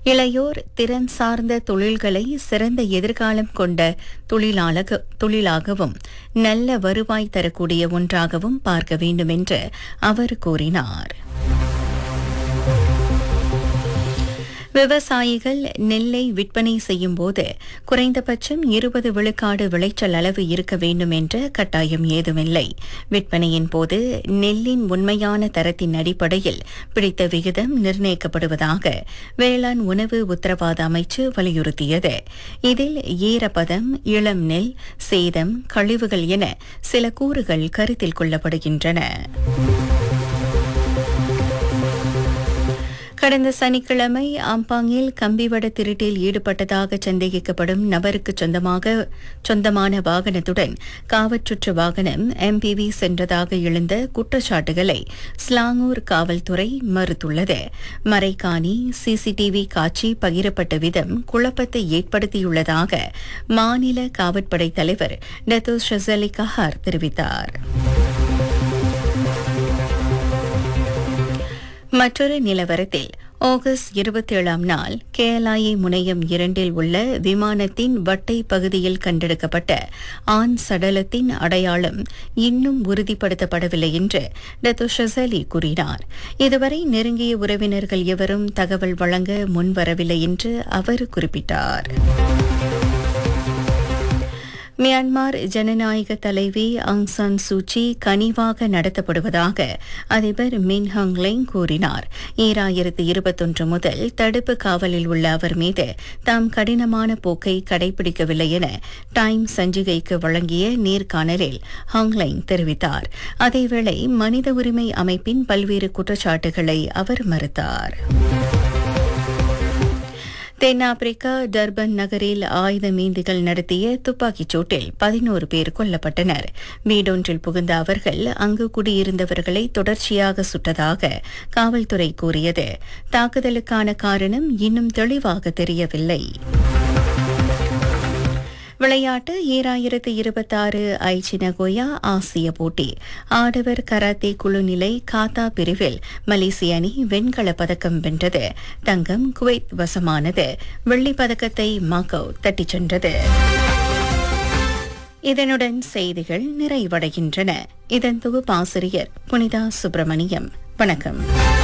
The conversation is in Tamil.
இளையோர் திறன் சார்ந்த தொழில்களை சிறந்த எதிர்காலம் கொண்ட தொழிலாளக தொழிலாகவும் நல்ல வருவாய் தரக்கூடிய ஒன்றாகவும் பார்க்க வேண்டும் என்று அவர் கூறினார் விவசாயிகள் நெல்லை விற்பனை செய்யும் போது குறைந்தபட்சம் இருபது விழுக்காடு விளைச்சல் அளவு இருக்க வேண்டும் என்ற கட்டாயம் ஏதுமில்லை விற்பனையின் போது நெல்லின் உண்மையான தரத்தின் அடிப்படையில் பிடித்த விகிதம் நிர்ணயிக்கப்படுவதாக வேளாண் உணவு உத்தரவாத அமைச்சு வலியுறுத்தியது இதில் ஈரப்பதம் இளம் நெல் சேதம் கழிவுகள் என சில கூறுகள் கருத்தில் கொள்ளப்படுகின்றன கடந்த சனிக்கிழமை ஆம்பாங்கில் கம்பிவட திருட்டில் ஈடுபட்டதாக சந்தேகிக்கப்படும் நபருக்கு சொந்தமாக சொந்தமான வாகனத்துடன் காவற்றுற்று வாகனம் எம்பிவி சென்றதாக எழுந்த குற்றச்சாட்டுகளை ஸ்லாங்கூர் காவல்துறை மறுத்துள்ளது மறைக்காணி சிசிடிவி காட்சி பகிரப்பட்ட விதம் குழப்பத்தை ஏற்படுத்தியுள்ளதாக மாநில காவற்படை தலைவர் டத்து ஷசலி கஹார் தெரிவித்தார் மற்றொரு நிலவரத்தில் ஆகஸ்ட் இருபத்தேழாம் நாள் கேலாயி முனையம் இரண்டில் உள்ள விமானத்தின் வட்டை பகுதியில் கண்டெடுக்கப்பட்ட ஆண் சடலத்தின் அடையாளம் இன்னும் உறுதிப்படுத்தப்படவில்லை என்று டத்து ஷசலி கூறினார் இதுவரை நெருங்கிய உறவினர்கள் எவரும் தகவல் வழங்க முன்வரவில்லை என்று அவர் குறிப்பிட்டார் மியான்மர் ஜனநாயக தலைவி அங் சான் சூச்சி கனிவாக நடத்தப்படுவதாக அதிபர் மின் ஹங்லேங் கூறினார் ஈராயிரத்து இருபத்தொன்று முதல் தடுப்பு காவலில் உள்ள அவர் மீது தாம் கடினமான போக்கை கடைபிடிக்கவில்லை என டைம் சஞ்சிகைக்கு வழங்கிய நேர்காணலில் ஹங்லேங் தெரிவித்தார் அதேவேளை மனித உரிமை அமைப்பின் பல்வேறு குற்றச்சாட்டுகளை அவர் மறுத்தார் தென்னாப்பிரிக்கா டர்பன் நகரில் ஆயுத மீந்திகள் நடத்திய துப்பாக்கிச் சூட்டில் பதினோரு பேர் கொல்லப்பட்டனர் வீடொன்றில் புகுந்த அவர்கள் அங்கு குடியிருந்தவர்களை தொடர்ச்சியாக சுட்டதாக காவல்துறை கூறியது தாக்குதலுக்கான காரணம் இன்னும் தெளிவாக தெரியவில்லை விளையாட்டு ஈராயிரத்து இருபத்தாறு ஐச்சி நகோயா ஆசிய போட்டி ஆடவர் கராத்தே குழு நிலை காத்தா பிரிவில் மலேசிய அணி வெண்கலப் பதக்கம் வென்றது தங்கம் குவைத் வசமானது வெள்ளிப் பதக்கத்தை மாக்கோ தட்டிச் சென்றது இதனுடன் செய்திகள் நிறைவடைகின்றன இதன் தொகுப்பாசிரியர் புனிதா சுப்பிரமணியம் வணக்கம்